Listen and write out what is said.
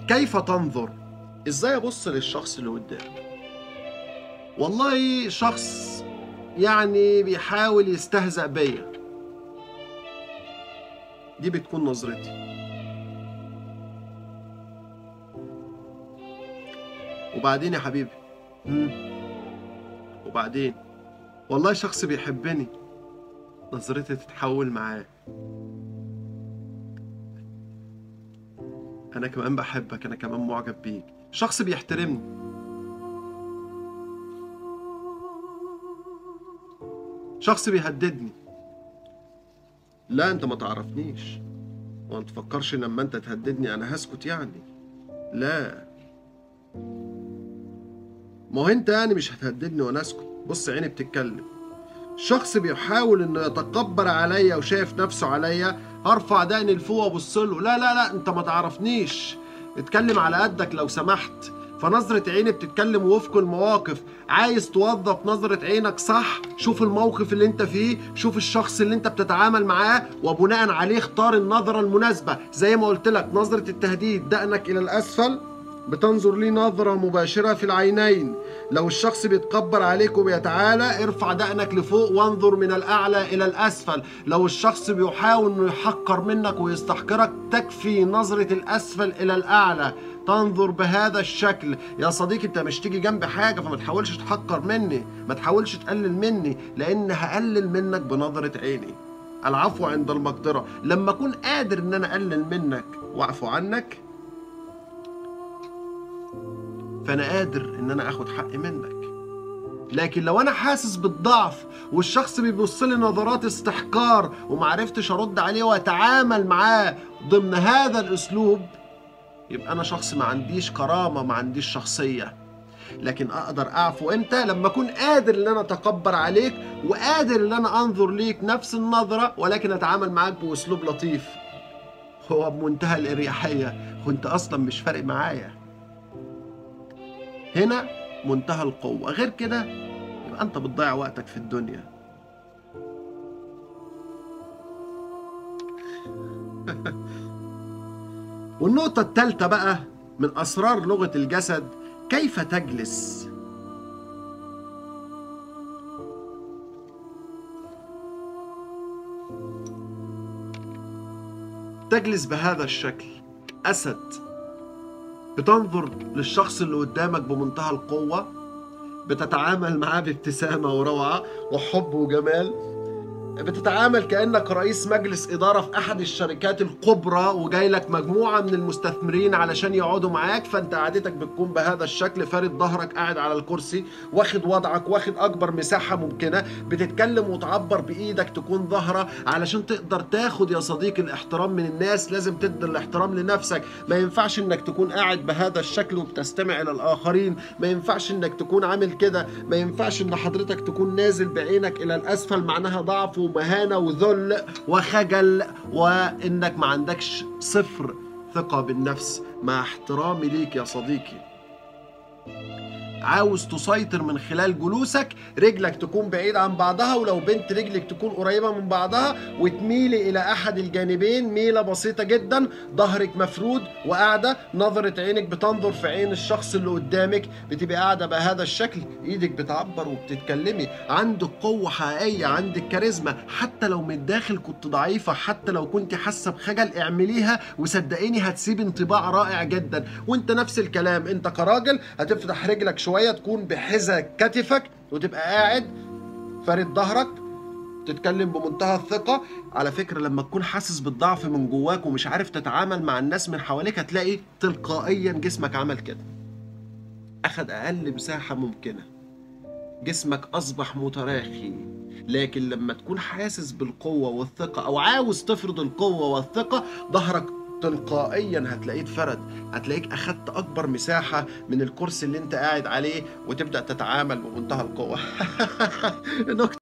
كيف تنظر ازاي ابص للشخص اللي قدامي والله شخص يعني بيحاول يستهزأ بيا دي بتكون نظرتي وبعدين يا حبيبي مم. وبعدين والله شخص بيحبني نظرتي تتحول معاه انا كمان بحبك انا كمان معجب بيك شخص بيحترمني شخص بيهددني لا انت ما تعرفنيش وما تفكرش لما انت تهددني انا هسكت يعني لا ما هو انت يعني مش هتهددني وانا اسكت بص عيني بتتكلم شخص بيحاول انه يتكبر عليا وشايف نفسه عليا هرفع دقني لفوق وابص له لا لا لا انت ما تعرفنيش اتكلم على قدك لو سمحت فنظرة عيني بتتكلم وفق المواقف عايز توظف نظرة عينك صح شوف الموقف اللي انت فيه شوف الشخص اللي انت بتتعامل معاه وبناء عليه اختار النظرة المناسبة زي ما قلت لك نظرة التهديد دقنك الى الاسفل بتنظر ليه نظرة مباشرة في العينين لو الشخص بيتكبر عليك وبيتعالى ارفع دقنك لفوق وانظر من الأعلى إلى الأسفل لو الشخص بيحاول أنه يحقر منك ويستحقرك تكفي نظرة الأسفل إلى الأعلى تنظر بهذا الشكل يا صديقي انت مش تيجي جنب حاجه فما تحاولش تحقر مني ما تحاولش تقلل مني لان هقلل منك بنظره عيني العفو عند المقدره لما اكون قادر ان انا اقلل منك واعفو عنك فانا قادر ان انا اخد حقي منك لكن لو انا حاسس بالضعف والشخص بيبص لي نظرات استحقار ومعرفتش ارد عليه واتعامل معاه ضمن هذا الاسلوب يبقى انا شخص ما عنديش كرامه ما عنديش شخصيه لكن اقدر اعفو امتى لما اكون قادر ان انا اتكبر عليك وقادر ان انا انظر ليك نفس النظره ولكن اتعامل معاك باسلوب لطيف هو بمنتهى الاريحيه وانت اصلا مش فارق معايا هنا منتهى القوة غير كده يبقى أنت بتضيع وقتك في الدنيا والنقطة الثالثة بقى من أسرار لغة الجسد كيف تجلس تجلس بهذا الشكل أسد بتنظر للشخص اللي قدامك بمنتهى القوة بتتعامل معاه بابتسامة وروعة وحب وجمال بتتعامل كأنك رئيس مجلس إدارة في أحد الشركات الكبرى وجاي لك مجموعة من المستثمرين علشان يقعدوا معاك فأنت قعدتك بتكون بهذا الشكل فارد ظهرك قاعد على الكرسي واخد وضعك واخد أكبر مساحة ممكنة بتتكلم وتعبر بإيدك تكون ظاهرة علشان تقدر تاخد يا صديقي الاحترام من الناس لازم تدي الاحترام لنفسك ما ينفعش إنك تكون قاعد بهذا الشكل وبتستمع إلى الآخرين ما ينفعش إنك تكون عامل كده ما ينفعش إن حضرتك تكون نازل بعينك إلى الأسفل معناها ضعف ومهانة وذل وخجل وإنك ما عندكش صفر ثقة بالنفس مع احترامي ليك يا صديقي عاوز تسيطر من خلال جلوسك رجلك تكون بعيد عن بعضها ولو بنت رجلك تكون قريبة من بعضها وتميلي إلى أحد الجانبين ميلة بسيطة جدا ظهرك مفرود وقاعدة نظرة عينك بتنظر في عين الشخص اللي قدامك بتبقى قاعدة بهذا الشكل إيدك بتعبر وبتتكلمي عندك قوة حقيقية عندك كاريزما حتى لو من الداخل كنت ضعيفة حتى لو كنت حاسة بخجل اعمليها وصدقيني هتسيب انطباع رائع جدا وانت نفس الكلام انت كراجل هتفتح رجلك شوية تكون بحذا كتفك وتبقى قاعد فارد ظهرك تتكلم بمنتهى الثقة على فكرة لما تكون حاسس بالضعف من جواك ومش عارف تتعامل مع الناس من حواليك هتلاقي تلقائيا جسمك عمل كده أخد أقل مساحة ممكنة جسمك أصبح متراخي لكن لما تكون حاسس بالقوة والثقة أو عاوز تفرض القوة والثقة ظهرك تلقائيا هتلاقيه اتفرد هتلاقيك اخدت اكبر مساحه من الكرسي اللي انت قاعد عليه وتبدا تتعامل بمنتهى القوه